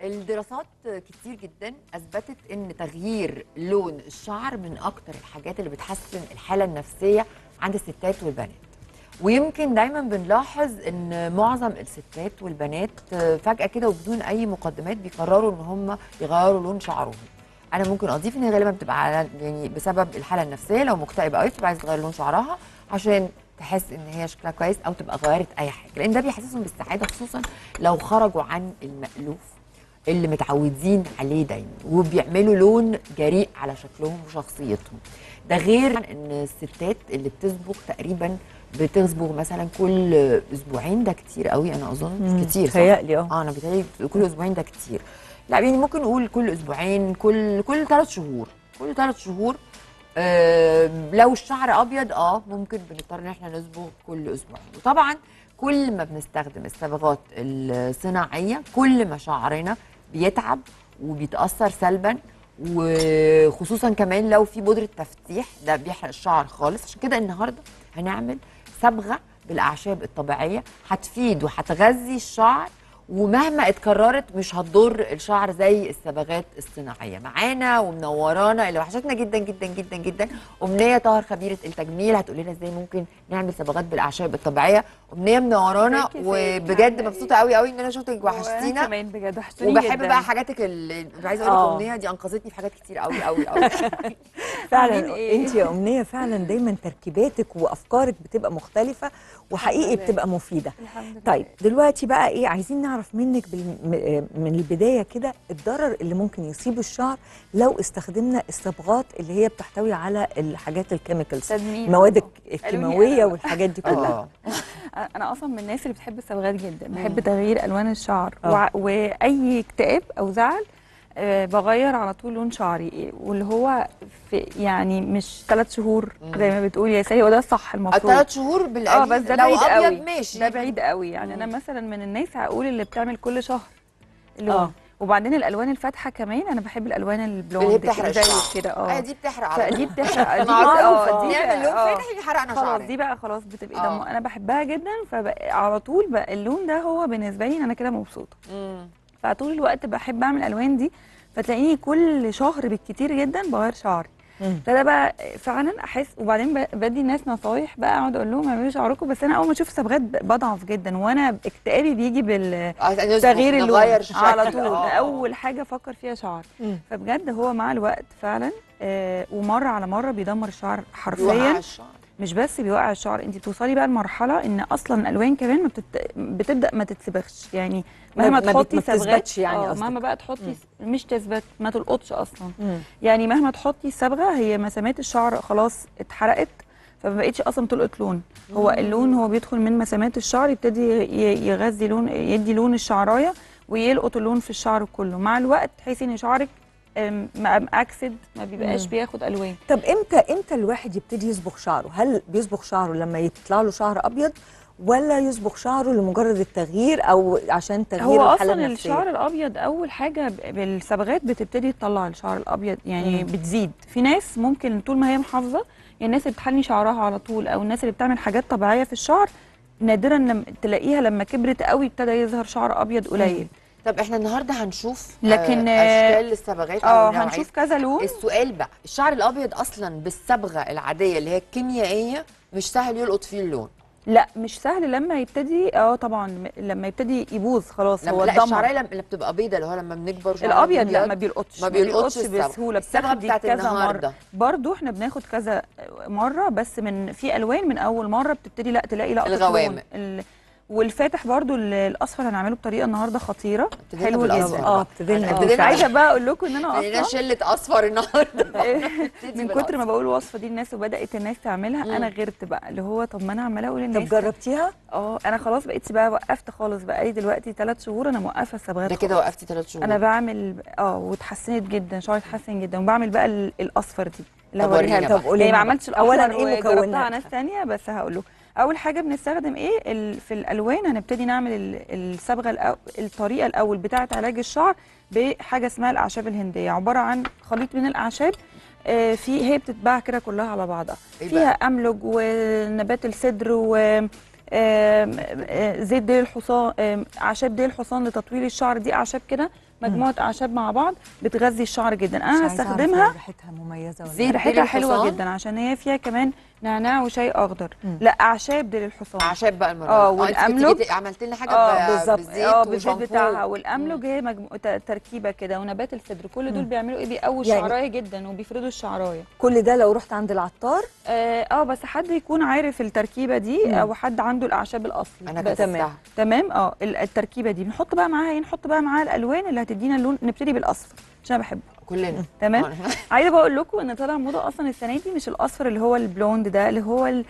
الدراسات كتير جدا اثبتت ان تغيير لون الشعر من اكتر الحاجات اللي بتحسن الحاله النفسيه عند الستات والبنات ويمكن دايما بنلاحظ ان معظم الستات والبنات فجاه كده وبدون اي مقدمات بيقرروا ان هم يغيروا لون شعرهم انا ممكن اضيف ان هي غالبا بتبقى على يعني بسبب الحاله النفسيه لو مكتئبه قوي بتبقى عايزه تغير لون شعرها عشان تحس ان هي شكلها كويس او تبقى غيرت اي حاجه لان ده بيحسسهم بالسعاده خصوصا لو خرجوا عن المألوف اللي متعودين عليه دايما وبيعملوا لون جريء على شكلهم وشخصيتهم ده غير ان الستات اللي بتصبغ تقريبا بتصبغ مثلا كل اسبوعين ده كتير قوي انا اظن مم، كتير صح؟ تهيألي اه. اه انا بتهيألي كل اسبوعين ده كتير لا يعني ممكن نقول كل اسبوعين كل كل ثلاث شهور كل ثلاث شهور آه لو الشعر ابيض اه ممكن بنضطر ان احنا نصبغ كل اسبوعين وطبعا كل ما بنستخدم الصبغات الصناعيه كل ما شعرنا بيتعب وبيتاثر سلبا وخصوصا كمان لو في بودره تفتيح ده بيحرق الشعر خالص عشان كده النهارده هنعمل صبغه بالاعشاب الطبيعيه هتفيد وهتغذي الشعر ومهما اتكررت مش هتضر الشعر زي الصبغات الصناعيه معانا ومنورانا اللي وحشتنا جدا جدا جدا جدا امنيه طاهر خبيره التجميل هتقول لنا ازاي ممكن نعمل صبغات بالاعشاب الطبيعيه امنيه منورانا ازيك يا سيد؟ وبجد عاملة مبسوطه قوي قوي ان انا شفتك وأنا وحشتينا كمان بجد وحشتوني وبحب جدا. بقى حاجاتك اللي عايزه اقول آه. لك امنيه دي انقذتني في حاجات كتير قوي قوي قوي عاملين فعلا إيه؟ انت يا امنيه فعلا دايما تركيباتك وافكارك بتبقى مختلفه وحقيقي لله. بتبقى مفيده الحمد لله طيب دلوقتي بقى ايه عايزين نعرف منك بالم- م- من البدايه كده الضرر اللي ممكن يصيب الشعر لو استخدمنا الصبغات اللي هي بتحتوي على الحاجات الكيميكالز تدمير المواد آه. الكيماويه أنا. والحاجات دي كلها اه انا اصلا من الناس اللي بتحب الصبغات جدا بحب تغيير الوان الشعر آه. وع- واي اكتئاب او زعل آه، بغير على طول لون شعري واللي هو في يعني مش ثلاث شهور مم. زي ما بتقولي يا ساري وده الصح المفروض ثلاث شهور اه بالقليل بس ده لو بعيد ابيض قوي ماشي ده بعيد قوي يعني انا مم. مثلا من الناس هقول اللي بتعمل كل شهر لون آه. وبعدين الالوان الفاتحه كمان انا بحب الالوان البلوند اللي هي بتحرق زي الشعر. كده اه اه دي بتحرق على فدي طول. بتحرق دي معروفة. اه دي نعمل لون آه. فاتح حرقنا خلاص شعرنا دي بقى خلاص بتبقى آه. دم انا بحبها جدا فعلى طول بقى اللون ده هو بالنسبه لي إن انا كده مبسوطه مم. فطول الوقت بحب اعمل الالوان دي فتلاقيني كل شهر بالكتير جدا بغير شعري مم. ابتدى بقى فعلا احس وبعدين ب- بدي الناس نصايح بقى اقعد اقول لهم اعملوا شعركم بس انا اول ما اشوف صبغات ب- بضعف جدا وانا اكتئابي بيجي بال آه، نصبغ، تغيير اللون نغير شكل. على طول آه. اول حاجه افكر فيها شعر مم. فبجد هو مع الوقت فعلا آه ومره على مره بيدمر الشعر بيوقع حرفيا الشعر. مش بس بيوقع الشعر انت بتوصلي بقى لمرحله ان اصلا الالوان كمان ما بتت... بتبدا ما تتسبخش يعني ما- مهما ما بت- تحطي ما صبغات بتثبتش يعني آه، قصدك. مهما بقى تحطي س- مش تثبت ما تلقطش اصلا مم. يعني مهما تحطي الصبغه هي مسامات الشعر خلاص اتحرقت فما بقتش اصلا تلقط لون هو اللون هو بيدخل من مسامات الشعر يبتدي ي- يغذي لون يدي لون الشعرايه ويلقط اللون في الشعر كله مع الوقت تحسي ان شعرك أم، ما اكسد ما بيبقاش مم. بياخد الوان طب امتى امتى الواحد يبتدي يصبغ شعره هل بيصبغ شعره لما يطلع له شعر ابيض ولا يصبغ شعره لمجرد التغيير او عشان تغيير هو الحاله اصلا النفسيه الشعر الابيض اول حاجه ب- بالصبغات بتبتدي تطلع الشعر الابيض يعني مم. بتزيد في ناس ممكن طول ما هي محافظه يعني الناس اللي بتحلي شعرها على طول او الناس اللي بتعمل حاجات طبيعيه في الشعر نادرا لما تلاقيها لما كبرت قوي ابتدى يظهر شعر ابيض قليل طب احنا النهارده هنشوف لكن، آه، آه، اشكال الصبغات أو اه النوعيات. هنشوف كذا لون السؤال بقى الشعر الابيض اصلا بالصبغه العاديه اللي هي الكيميائيه مش سهل يلقط فيه اللون لا مش سهل لما يبتدي اه طبعا م- لما يبتدي يبوظ خلاص هو لما لا اتدمر الشعريه لما اللي بتبقى بيضه اللي هو لما بنكبر شعر الابيض لا ما بيلقطش ما بيلقطش الصبغة. بسهوله الصبغه بتاخدي بتاعت كذا مره النهارده برضو احنا بناخد كذا مره بس من في الوان من اول مره بتبتدي لا تلاقي لقطه الغوامق. لون. ال... والفاتح برضو ال- الاصفر هنعمله بطريقه النهارده خطيره ابتدينا حلو بالأصفر جدا بقى. اه ابتدينا آه. بيه مش فعلاً. عايزه بقى اقول لكم ان انا لقينا اصلا شله اصفر النهارده من كتر ما بقول الوصفه دي الناس وبدات الناس تعملها مم. انا غيرت بقى اللي هو طب ما انا عماله اقول طب للناس جربتيها اه انا خلاص بقيت بقى وقفت خالص بقى لي دلوقتي ثلاث شهور انا موقفه الصبغات ده كده خالص. وقفتي ثلاث شهور انا بعمل اه واتحسنت جدا شعري اتحسن جدا وبعمل بقى ال- الاصفر دي اللي طب هوريها ورينا لك بقى. طب قولي يعني ما لنا عملتش بقى. الاحمر اولا ايه وجربتها على مكوناتها ناس ثانيه بس هقول له اول حاجه بنستخدم ايه ال- في الالوان هنبتدي نعمل ال- الصبغه الأو... الطريقه الاول بتاعه علاج الشعر بحاجه اسمها الاعشاب الهنديه عباره عن خليط من الاعشاب آه، في هي بتتباع كده كلها على بعضها إيه فيها بقى؟ املج ونبات السدر و آم، آه، زيت ديل الحصان آم، اعشاب ديل الحصان لتطويل الشعر دي اعشاب كده مجموعه اعشاب مع بعض بتغذي الشعر جدا مش انا عايزة أعرف هستخدمها لو ريحتها مميزه ولا زيت لا. ريحتها ديل حلوه الحصان؟ جدا عشان هي فيها كمان نعناع وشاي اخضر مم. لا اعشاب ديل الحصان اعشاب بقى المره آه، دي. أنت كنت والأملج. جيتي عملت لنا حاجه اه ب- بالظبط بالزيت اه بالزيت وشامبو. بتاعها والاملج هي مجمو... ت- تركيبه كده ونبات السدر كل دول مم. بيعملوا ايه بيقووا يعني- الشعرايه جدا وبيفردوا الشعرايه كل ده لو رحت عند العطار اه آه، بس حد يكون عارف التركيبه دي مم. او حد عنده الاعشاب الاصلي انا بس. كتبتها تمام اه ال- التركيبه دي بنحط بقى معاها ايه نحط بقى معاها الالوان اللي هتدينا اللون نبتدي بالاصفر عشان انا بحبه كلنا تمام آه. عايزه بقول لكم ان طالع موضه اصلا السنه دي مش الاصفر اللي هو البلوند ده اللي هو ال-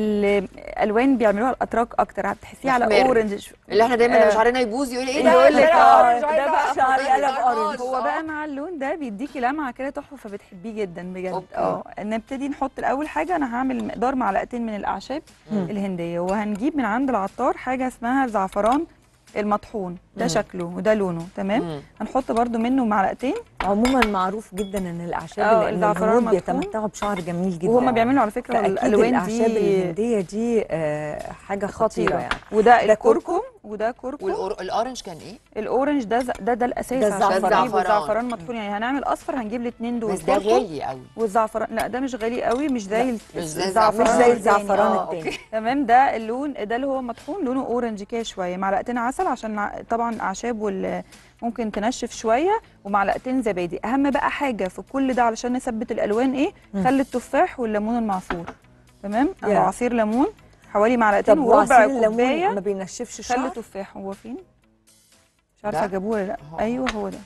الالوان بيعملوها الاتراك اكتر هتحسيه على محمر. اورنج اللي احنا دايما لما آه. شعرنا يبوظ يقول ايه ده يقول لك ده اه أورنج، ده عايزة بقى أحمر، شعري عايزة قلب أورنج. أورنج. هو بقى آه. مع اللون ده بيديكي لمعه كده تحفه فبتحبيه جدا بجد أوكي. اه نبتدي نحط الاول حاجه انا هعمل مقدار معلقتين من الاعشاب مم. الهنديه وهنجيب من عند العطار حاجه اسمها زعفران المطحون ده مم. شكله وده لونه تمام مم. هنحط برده منه معلقتين عموما معروف جدا ان الاعشاب آه، لان الزعفران الهنود المطحون. بيتمتعوا بشعر جميل جدا وهم بيعملوا على فكره فاكيد الالوان الاعشاب دي الهنديه دي آه، حاجه خطيره خطيره يعني وده ده الكركم كركم؟ وده كركم والاورنج كان ايه؟ الاورنج ده ز- ده ده الاساس ده عشان الزعفران. نجيب الزعفران مطحون يعني هنعمل اصفر هنجيب الاثنين دول بس ده كركم غالي قوي والزعفران لا ده مش غالي قوي مش زي ال- مش زي الزعفران مش الزعفران زي التاني. الزعفران آه. التاني تمام ده اللون ده اللي هو مطحون لونه اورنج كده شويه معلقتين عسل عشان ع- طبعا اعشاب وال ممكن تنشف شويه ومعلقتين زبادي اهم بقى حاجه في كل ده علشان نثبت الالوان ايه مم. خل التفاح والليمون المعصور تمام يا. أو عصير ليمون حوالي معلقتين طب وربع وعصير الليمون كوبايه ما بينشفش خل الشعر تفاح هو فين مش عارفه ده؟ جابوه ولا لا أهو. ايوه هو ده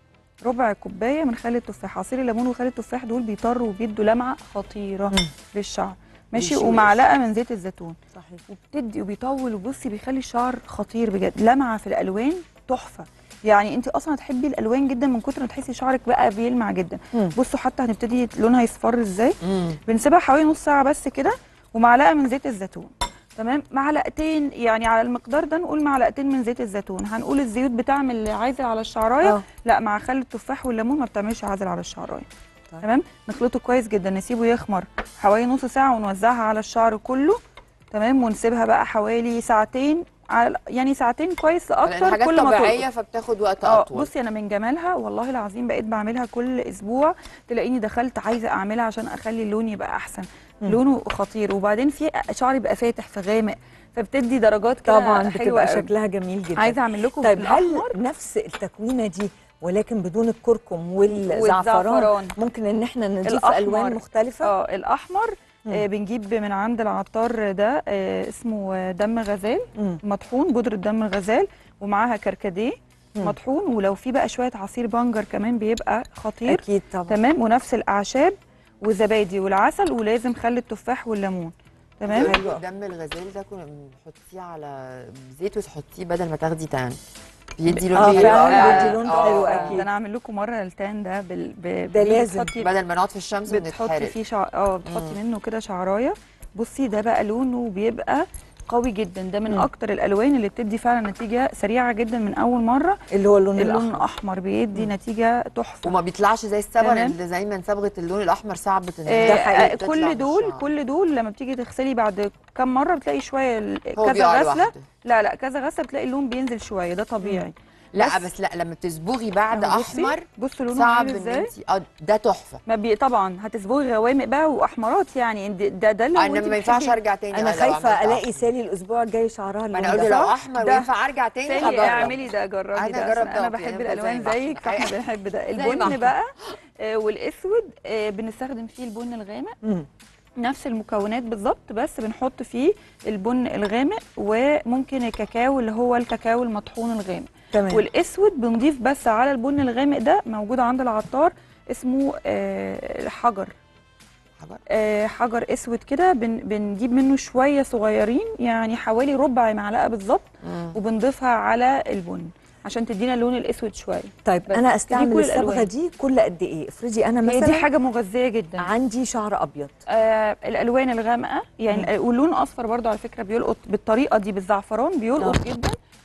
ربع كوبايه من خل التفاح عصير الليمون وخل التفاح دول بيطروا وبيدوا لمعه خطيره مم. للشعر ماشي بيشوش. ومعلقه من زيت الزيتون صحيح وبتدي وبيطول وبصي بيخلي الشعر خطير بجد لمعه في الالوان تحفه يعني انت اصلا هتحبي الالوان جدا من كتر ما تحسي شعرك بقى بيلمع جدا مم. بصوا حتى هنبتدي لونها يصفر ازاي مم. بنسيبها حوالي نص ساعه بس كده ومعلقه من زيت الزيتون تمام معلقتين يعني على المقدار ده نقول معلقتين من زيت الزيتون هنقول الزيوت بتعمل عازل على الشعرايه آه. لا مع خل التفاح والليمون ما بتعملش عازل على الشعرايه طيب. تمام نخلطه كويس جدا نسيبه يخمر حوالي نص ساعه ونوزعها على الشعر كله تمام ونسيبها بقى حوالي ساعتين على يعني ساعتين كويس لان لاكتر حاجات كل ما تلقط. طبيعيه فبتاخد وقت اه اطول بصي انا من جمالها والله العظيم بقيت بعملها كل اسبوع تلاقيني دخلت عايزه اعملها عشان اخلي اللون يبقى احسن مم. لونه خطير وبعدين في شعري يبقى فاتح في غامق فبتدي درجات كده طبعا حلوه بتبقى قوي. شكلها جميل جدا عايزه اعمل لكم طيب في هل الأحمر نفس التكوينه دي ولكن بدون الكركم والزعفران والزعفران ممكن ان احنا نضيف الأحمر. الوان مختلفه اه الاحمر مم. آه بنجيب من عند العطار ده آه اسمه آه، دم غزال مم. مطحون بودره دم الغزال ومعاها كركديه مم. مطحون ولو في بقى شويه عصير بنجر كمان بيبقى خطير اكيد طبعا تمام ونفس الاعشاب وزبادي والعسل ولازم خل التفاح والليمون تمام حلو. دم الغزال ده كنا بنحطيه على زيت وتحطيه بدل ما تاخدي تان بيدي لون اه حلو فعلا قوي. بيدي لون آه، حلو آه. أكيد. ده انا اعمل لكم مره التان ده بال... ب... ده بيه لازم. بتحطي بدل ما نقعد في الشمس بتحطي ونتحرق فيه شع... اه بتحطي مم. منه كده شعرايه بصي ده بقى لونه بيبقى قوي جدا ده من مم. اكتر الالوان اللي بتدي فعلا نتيجه سريعه جدا من اول مره اللي هو اللون اللون الاحمر الاحمر بيدي مم. نتيجه تحفه وما بيطلعش زي الصبغه تمام. اللي دايما صبغه اللون الاحمر صعبه ان آه، هي ده حقيقي. آه، تطلع كل من دول الشعر. كل دول لما بتيجي تغسلي بعد كام مره بتلاقي شويه ال- هو كذا بيقع غسله لوحده. لا لا كذا غسله بتلاقي اللون بينزل شويه ده طبيعي لا بس- بس لا لما بتصبغي بعد أهو بصي، احمر بصوا لونه صعب عامل ان ازاي انت اه ده تحفه ما بي طبعا هتصبغي غوامق بقى واحمرات يعني ده ده, ده لو انا انت ما ينفعش بتحبي- ارجع تاني انا لو خايفه عملت الاقي أحمر. سالي الاسبوع الجاي شعرها ما اللون انا قلت ده لو صح؟ احمر ده- وينفع ارجع تاني سالي هجرب اعملي ده جربي أنا ده أجرب أصل انا ده بحب وكده، زي الالوان ما زيك إحنا. فاحنا بنحب ده زي ما البن إحنا. بقى آه، والاسود آه، بنستخدم فيه البن الغامق مم. نفس المكونات بالظبط بس بنحط فيه البن الغامق وممكن الكاكاو اللي هو الكاكاو المطحون الغامق تمام والاسود بنضيف بس على البن الغامق ده موجود عند العطار اسمه آه، حجر حجر؟ آه، حجر اسود كده بن بنجيب منه شويه صغيرين يعني حوالي ربع معلقه بالظبط مم. وبنضيفها على البن عشان تدينا اللون الاسود شويه طيب بس انا دي استعمل كل الصبغه الألوان. دي كل قد ايه افرضي انا هي مثلا دي حاجه مغذيه جدا عندي شعر ابيض آه الالوان الغامقه يعني واللون اصفر برضو على فكره بيلقط بالطريقه دي بالزعفران بيلقط آه. جدا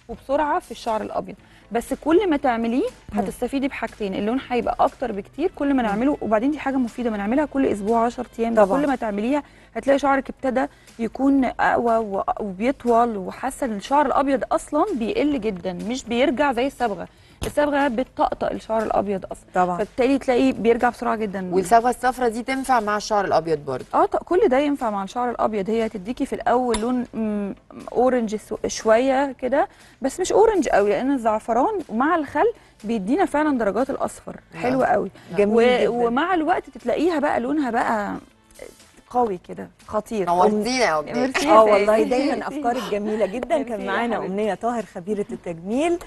وبسرعه في الشعر الابيض بس كل ما تعمليه هتستفيدي بحاجتين اللون هيبقى اكتر بكتير كل ما نعمله وبعدين دي حاجه مفيده بنعملها كل اسبوع 10 ايام طبعاً. كل ما تعمليها هتلاقي شعرك ابتدى يكون اقوى و- وبيطول وحاسه ان الشعر الابيض اصلا بيقل جدا مش بيرجع زي الصبغه الصبغه بتطقطق الشعر الابيض اصلا طبعا فبالتالي تلاقيه بيرجع بسرعه جدا والصبغه الصفراء دي تنفع مع الشعر الابيض برضه اه ط- كل ده ينفع مع الشعر الابيض هي هتديكي في الاول لون مم، اورنج سو- شويه كده بس مش اورنج قوي لان الزعفران مع الخل بيدينا فعلا درجات الاصفر حلوه قوي جميل و... جدا ومع الوقت تتلاقيها بقى لونها بقى قوي كده خطير نورتينا يا أمنية. ميرسي يا اه سيدي. والله دايما افكارك جميله جدا ميرسي كان يا معانا حبيبتي. امنيه طاهر خبيره التجميل